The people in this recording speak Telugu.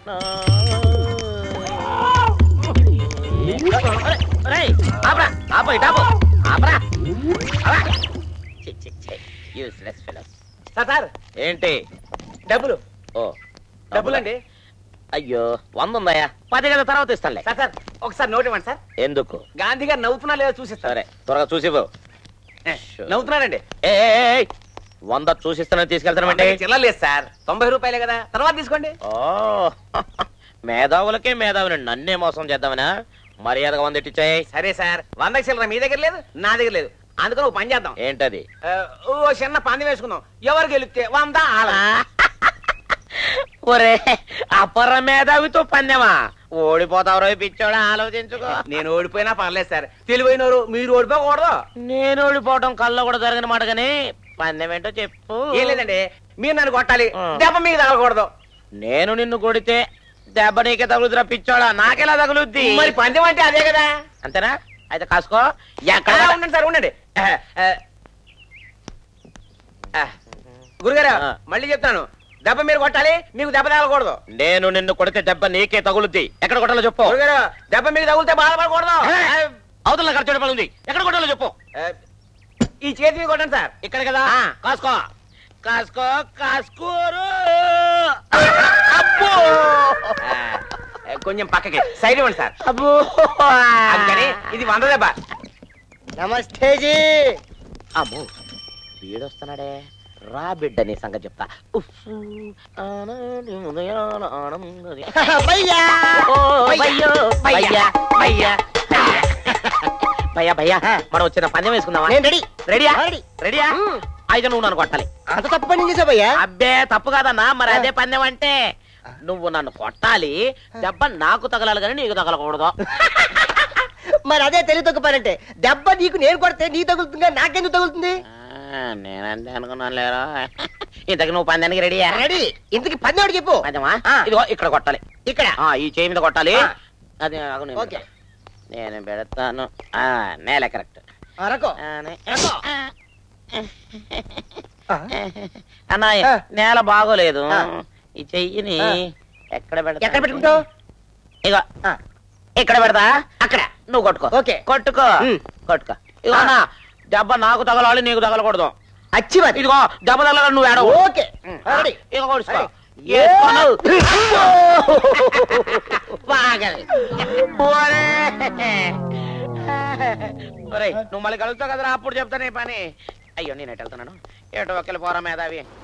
ఆపరా ఆపు ఇటు ఆపు ఆపరా యూస్లెస్ ఫెలోస్ సార్ సార్ ఏంటి డబ్బులు ఓ డబ్బులండి అయ్యో వంద ఉందయ్యా పది గంటల తర్వాత ఇస్తానులే సార్ సార్ ఒకసారి నోట్ ఇవ్వండి సార్ ఎందుకు గాంధీ గారు నవ్వుతున్నా లేదో చూసిస్తారు సరే త్వరగా చూసివ్వు నవ్వుతున్నారండి ఏ ఏ, ఏ, ఏ, వంద చూసిస్తానని తీసుకెళ్తానంటే చిల్లర లేదు సార్ తొంభై రూపాయలే కదా తర్వాత తీసుకోండి ఓ మేధావులకే మేధావుని నన్నే మోసం చేద్దామనా మర్యాదగా వంద ఇట్టించాయి సరే సార్ వంద చిల్లర మీ దగ్గర లేదు నా దగ్గర లేదు అందుకని ఒక పని చేద్దాం ఏంటది ఆ, ఓ చిన్న పంది వేసుకుందాం ఎవరు గెలిస్తే వంద ఆల ఒరే అపర మేధావితో పందెమా ఓడిపోతావు పిచ్చోడా ఆలోచించుకో నేను ఓడిపోయినా పర్లేదు సార్ తెలివైనరు మీరు ఓడిపోకూడదు నేను ఓడిపోవడం కల్లో కూడా జరిగిన మాట కానీ పందెం ఏంటో చెప్పు ఏం లేదండి మీరు నన్ను కొట్టాలి ఆ. దెబ్బ మీకు తగలకూడదు నేను నిన్ను కొడితే దెబ్బ నీకే తగులుతురా పిచ్చోడా నాకెలా తగులుద్ది మరి పందెం అంటే అదే కదా అంతేనా అయితే కాసుకో ఎక్కడ ఆ, ఉండండి సార్ ఉండండి ఆ, ఆ, ఆ, గురుగారు ఆ. మళ్ళీ చెప్తాను దెబ్బ మీరు కొట్టాలి మీకు దెబ్బ తగలకూడదు నేను నిన్ను కొడితే దెబ్బ నీకే తగులుద్ది ఎక్కడ కొట్టాలో చెప్పు గురుగారు దెబ్బ మీకు తగిలితే బాధపడకూడదు ఏ, అవతల ఖర్చు పని ఉంది ఎక్కడ కొట్టాలో చెప్పు ఆ, ఈ చేతి మీద కొట్టండి సార్ ఇక్కడ కదా ఆ. కాసుకో కాసుకో కాసుకోరు అబ్బో ఆ, కొంచెం పక్కకి సైడ్ ఇవ్వండి సార్ అబ్బో అందుకని ఇది వంద దెబ్బ నమస్తే జీ అమ్మో వీడొస్తున్నాడే రా బిడ్డ నీ సంగతి చెప్తా ఉఫ్. ఆనాడు ఉదయాన ఆనందది. భయ్యా ఓ, భయ్యో, భయ్యా, భయ్యా, భయ్యా. భయ్యా భయ్యా మనం వచ్చిన పందెం వేసుకుందామా నేను రెడీ రెడీయా రెడీ. రెడీయా అయితే నువ్వు నన్ను కొట్టాలి అంత తప్పు పని చేసా భయ్యా అబ్బే తప్పు కాదన్నా మరి అదే పందెం అంటే నువ్వు నన్ను కొట్టాలి దెబ్బ నాకు తగలాలి కానీ నీకు తగలకూడదు మరి అదే తెలివి తక్కువ పని అంటే దెబ్బ నీకు నేను కొడితే నీ తగులుతుంది కానీ నాకెందుకు తగులుతుంది ఆ, నేనంతే అనుకున్నాను లేరా ఇంతకు నువ్వు పందానికి రెడీయా రెడీ ఇంతకి పన్నోడు చెప్పు పందెమా ఆ. ఇదిగో ఇక్కడ కొట్టాలి ఇక్కడ ఆ ఈ చేయి మీద కొట్టాలి ఆ. అది ఆగు నేను ఓకే. పెడతా. నేను పెడతాను ఆ నేల కరెక్ట్ అరకో అన్నయ్య ఆ. నేల బాగోలేదు ఆ. ఈ చెయ్యిని ఆ. ఎక్కడ పెడతా ఎక్కడ పెట్టుకుంటావు ఇగో ఆ. ఇక్కడ పెడతా అక్కడ నువ్వు కొట్టుకో ఓకే. కొట్టుకో ఉమ్. కొట్టుకో ఇగో అన్న దెబ్బ నాకు తగలాలి నీకు తగలకూడదు అచ్చి మరి ఇదిగో దెబ్బ తగల నువ్వు ఏడవు ఓకే రెడీ ఇగో కొడుచుకో రెడీ. వేసుకోను. బాగా ఒరే. ఒరేయ్, నువ్వు మళ్ళీ కలుగుతావు కదరా అప్పుడు చెప్తాను ఈ పని అయ్యో నేను ఎటు వెళ్తున్నాను ఏటో ఒక్కలు పోరా మేధావి